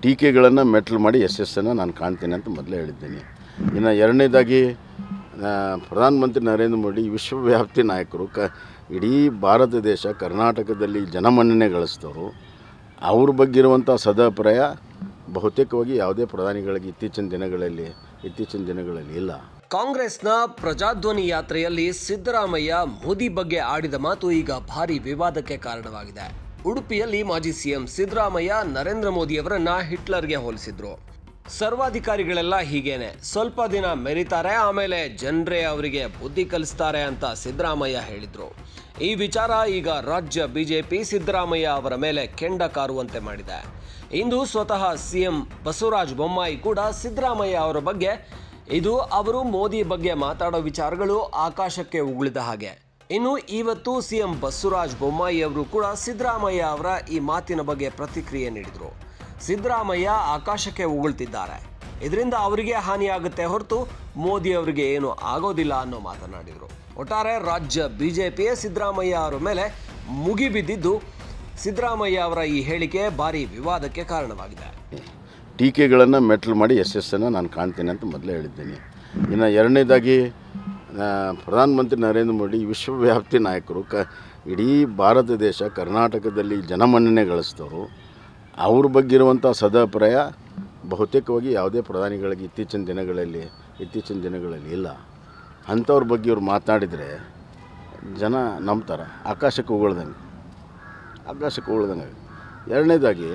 ಟೀಕೆಗಳನ್ನು ಮೆಟ್ಲು ಮಾಡಿ ಯಶಸ್ಸನ್ನು ನಾನು ಕಾಣ್ತೇನೆ ಅಂತ ಮೊದಲೇ ಹೇಳಿದ್ದೀನಿ ಇನ್ನು ಎರಡನೇದಾಗಿ ಆ, ಪ್ರಧಾನಮಂತ್ರಿ ನರೇಂದ್ರ ಮೋದಿ ವಿಶ್ವವ್ಯಾಪ್ತಿ ನಾಯಕರು ಕ ಇಡೀ ಭಾರತ ದೇಶ ಕರ್ನಾಟಕದಲ್ಲಿ ಜನಮನ್ನಣೆ ಗಳಿಸಿದವರು ಅವ್ರ ಬಗ್ಗೆ ಇರುವಂಥ ಸದಾಭಿಪ್ರಾಯ ಬಹುತೇಕವಾಗಿ ಯಾವುದೇ ಪ್ರಧಾನಿಗಳಿಗೆ ಇತ್ತೀಚಿನ ದಿನಗಳಲ್ಲಿ ಇತ್ತೀಚಿನ ದಿನಗಳಲ್ಲಿ ಇಲ್ಲ ಕಾಂಗ್ರೆಸ್ನ ಪ್ರಜಾಧ್ವನಿ ಯಾತ್ರೆಯಲ್ಲಿ ಸಿದ್ದರಾಮಯ್ಯ ಮೋದಿ ಬಗ್ಗೆ ಆಡಿದ ಮಾತು ಈಗ ಭಾರಿ ವಿವಾದಕ್ಕೆ ಕಾರಣವಾಗಿದೆ ಉಡುಪಿಯಲ್ಲಿ ಮಾಜಿ ಸಿಎಂ ಸಿದ್ದರಾಮಯ್ಯ ನರೇಂದ್ರ ಮೋದಿಯವರನ್ನ ಹಿಟ್ಲರ್ಗೆ ಹೋಲಿಸಿದ್ರು ಸರ್ವಾಧಿಕಾರಿಗಳೆಲ್ಲ ಹೀಗೇನೆ ಸ್ವಲ್ಪ ದಿನ ಮೆರಿತಾರೆ ಆಮೇಲೆ ಜನರೇ ಅವರಿಗೆ ಬುದ್ಧಿ ಕಲಿಸ್ತಾರೆ ಅಂತ ಸಿದ್ದರಾಮಯ್ಯ ಹೇಳಿದ್ರು ಈ ವಿಚಾರ ಈಗ ರಾಜ್ಯ ಬಿಜೆಪಿ ಸಿದ್ದರಾಮಯ್ಯ ಅವರ ಮೇಲೆ ಕೆಂಡ ಕಾರುವಂತೆ ಮಾಡಿದೆ ಇಂದು ಸ್ವತಃ ಸಿಎಂ ಬಸವರಾಜ ಬೊಮ್ಮಾಯಿ ಕೂಡ ಸಿದ್ದರಾಮಯ್ಯ ಅವರ ಬಗ್ಗೆ ಇದು ಅವರು ಮೋದಿ ಬಗ್ಗೆ ಮಾತಾಡೋ ವಿಚಾರಗಳು ಆಕಾಶಕ್ಕೆ ಉಗುಳಿದ ಹಾಗೆ ಇನ್ನು ಇವತ್ತು ಸಿಎಂ ಬಸವರಾಜ ಬೊಮ್ಮಾಯಿ ಅವರು ಕೂಡ ಸಿದ್ದರಾಮಯ್ಯ ಅವರ ಈ ಮಾತಿನ ಬಗ್ಗೆ ಪ್ರತಿಕ್ರಿಯೆ ನೀಡಿದರು ಸಿದ್ದರಾಮಯ್ಯ ಆಕಾಶಕ್ಕೆ ಉಗುಳ್ತಿದ್ದಾರೆ ಇದರಿಂದ ಅವರಿಗೆ ಹಾನಿಯಾಗುತ್ತೆ ಹೊರತು ಮೋದಿ ಅವರಿಗೆ ಏನು ಆಗೋದಿಲ್ಲ ಅನ್ನೋ ಮಾತನಾಡಿದರು ಒಟ್ಟಾರೆ ರಾಜ್ಯ ಬಿಜೆಪಿಯೇ ಸಿದ್ದರಾಮಯ್ಯ ಅವರ ಮೇಲೆ ಮುಗಿಬಿದ್ದಿದ್ದು ಸಿದ್ದರಾಮಯ್ಯ ಅವರ ಈ ಹೇಳಿಕೆ ಭಾರಿ ವಿವಾದಕ್ಕೆ ಕಾರಣವಾಗಿದೆ ಟೀಕೆಗಳನ್ನು ಮೆಟ್ಲು ಮಾಡಿ ಯಶಸ್ಸನ್ನು ನಾನು ಕಾಣ್ತೇನೆ ಅಂತ ಮೊದಲೇ ಹೇಳಿದ್ದೀನಿ ಇನ್ನು ಎರಡನೇದಾಗಿ ಆ, ಪ್ರಧಾನಮಂತ್ರಿ ನರೇಂದ್ರ ಮೋದಿ ವಿಶ್ವವ್ಯಾಪ್ತಿ ನಾಯಕರು ಕ ಇಡೀ ಭಾರತ ದೇಶ ಕರ್ನಾಟಕದಲ್ಲಿ ಜನಮನ್ನಣೆ ಗಳಿಸಿದವರು ಅವ್ರ ಬಗ್ಗೆ ಇರುವಂಥ ಸದಾಭಿಪ್ರಾಯ ಬಹುತೇಕವಾಗಿ ಯಾವುದೇ ಪ್ರಧಾನಿಗಳಿಗೆ ಇತ್ತೀಚಿನ ದಿನಗಳಲ್ಲಿ ಇತ್ತೀಚಿನ ದಿನಗಳಲ್ಲಿ ಇಲ್ಲ ಅಂಥವ್ರ ಬಗ್ಗೆ ಇವ್ರು ಮಾತನಾಡಿದರೆ ಜನ ನಂಬ್ತಾರೆ ಆಕಾಶಕ್ಕೆ ಉಗುಳ್ದಂಗೆ ಆಕಾಶಕ್ಕೆ ಉಗುಳ್ದಂಗೆ ಎರಡನೇದಾಗಿ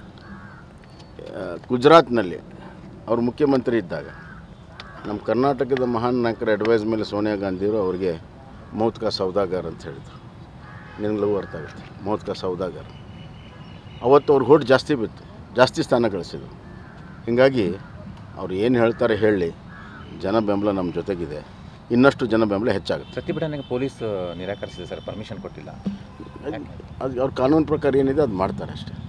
ಆ, ಗುಜರಾತ್ನಲ್ಲಿ ಅವರು ಮುಖ್ಯಮಂತ್ರಿ ಇದ್ದಾಗ ನಮ್ಮ ಕರ್ನಾಟಕದ ಮಹಾನ್ ನಾಯಕರ ಅಡ್ವೈಸ್ ಮೇಲೆ ಸೋನಿಯಾ ಗಾಂಧಿಯವರು ಅವರಿಗೆ ಮೌತ್ ಕಾ ಸೌದಾಗರ್ ಅಂತ ಹೇಳಿದರು ನಿನಗೆ ಲವ್ ಅರ್ಥ ಆಗುತ್ತೆ ಮೌತ್ ಕಾ ಸೌದಾಗರ್ ಅವತ್ತು ಅವ್ರ ಹೋಟ್ ಜಾಸ್ತಿ ಬಿತ್ತು ಜಾಸ್ತಿ ಸ್ಥಾನ ಗಳಿಸಿದ್ರು ಹೀಗಾಗಿ ಅವ್ರು ಏನು ಹೇಳ್ತಾರೆ ಹೇಳಿ ಜನ ಬೆಂಬಲ ನಮ್ಮ ಜೊತೆಗಿದೆ ಇನ್ನಷ್ಟು ಜನ ಬೆಂಬಲ ಹೆಚ್ಚಾಗುತ್ತೆ ಪ್ರತಿಭಟನೆಗೆ ಪೊಲೀಸ್ ನಿರಾಕರಿಸಿದೆ ಸರ್ ಪರ್ಮಿಷನ್ ಕೊಟ್ಟಿಲ್ಲ ಅದು ಅವ್ರ ಕಾನೂನು ಪ್ರಕಾರ ಏನಿದೆ ಅದು ಮಾಡ್ತಾರೆ ಅಷ್ಟೇ